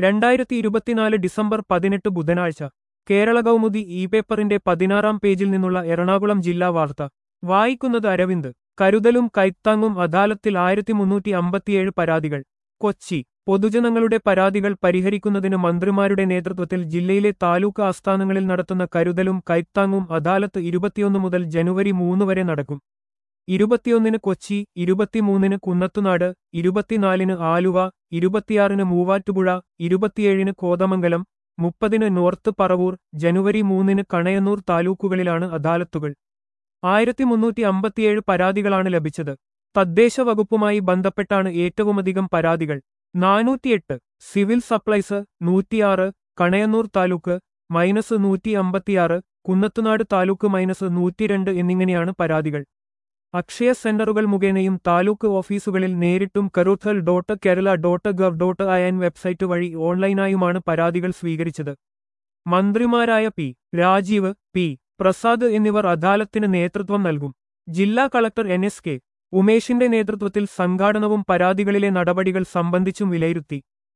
രണ്ടായിരത്തി ഇരുപത്തിനാല് ഡിസംബർ പതിനെട്ട് ബുധനാഴ്ച കേരള കൗമുദി ഇ പേപ്പറിന്റെ പതിനാറാം പേജിൽ നിന്നുള്ള എറണാകുളം ജില്ലാ വാർത്ത വായിക്കുന്നത് അരവിന്ദ് കരുതലും കൈത്താങ്ങും അദാലത്തിൽ ആയിരത്തി മുന്നൂറ്റി അമ്പത്തിയേഴ് പരാതികൾ കൊച്ചി പൊതുജനങ്ങളുടെ പരാതികൾ പരിഹരിക്കുന്നതിന് മന്ത്രിമാരുടെ നേതൃത്വത്തിൽ ജില്ലയിലെ താലൂക്ക് ആസ്ഥാനങ്ങളിൽ നടത്തുന്ന കരുതലും കൈത്താങ്ങും അദാലത്ത് ഇരുപത്തിയൊന്ന് മുതൽ ജനുവരി മൂന്ന് വരെ നടക്കും ഇരുപത്തിയൊന്നിന് കൊച്ചി ഇരുപത്തിമൂന്നിന് കുന്നത്തുനാട് ഇരുപത്തിനാലിന് ആലുവ ഇരുപത്തിയാറിന് മൂവാറ്റുപുഴ ഇരുപത്തിയേഴിന് കോതമംഗലം മുപ്പതിന് നോർത്ത് പറവൂർ ജനുവരി മൂന്നിന് കണയന്നൂർ താലൂക്കുകളിലാണ് അദാലത്തുകൾ ആയിരത്തി മുന്നൂറ്റി അമ്പത്തിയേഴ് പരാതികളാണ് ലഭിച്ചത് തദ്ദേശ വകുപ്പുമായി ബന്ധപ്പെട്ടാണ് ഏറ്റവുമധികം പരാതികൾ നാനൂറ്റിയെട്ട് സിവിൽ സപ്ലൈസ് നൂറ്റിയാറ് കണയന്നൂർ താലൂക്ക് മൈനസ് നൂറ്റി അമ്പത്തിയാറ് കുന്നത്തുനാട് താലൂക്ക് മൈനസ് നൂറ്റിരണ്ട് എന്നിങ്ങനെയാണ് പരാതികൾ അക്ഷയ സെന്ററുകൾ മുഖേനയും താലൂക്ക് ഓഫീസുകളിൽ നേരിട്ടും Karuthal dot Kerala dot gov dot I N website വഴി ഓൺലൈനായുമാണ് പരാതികൾ സ്വീകരിച്ചത് മന്ത്രിമാരായ പി രാജീവ് പി പ്രസാദ് എന്നിവർ അദാലത്തിന് നേതൃത്വം നൽകും ജില്ലാ കളക്ടർ എൻ എസ് കെ ഉമേഷിന്റെ നേതൃത്വത്തിൽ സംഘാടനവും പരാതികളിലെ നടപടികൾ സംബന്ധിച്ചും വിലയിരുത്തി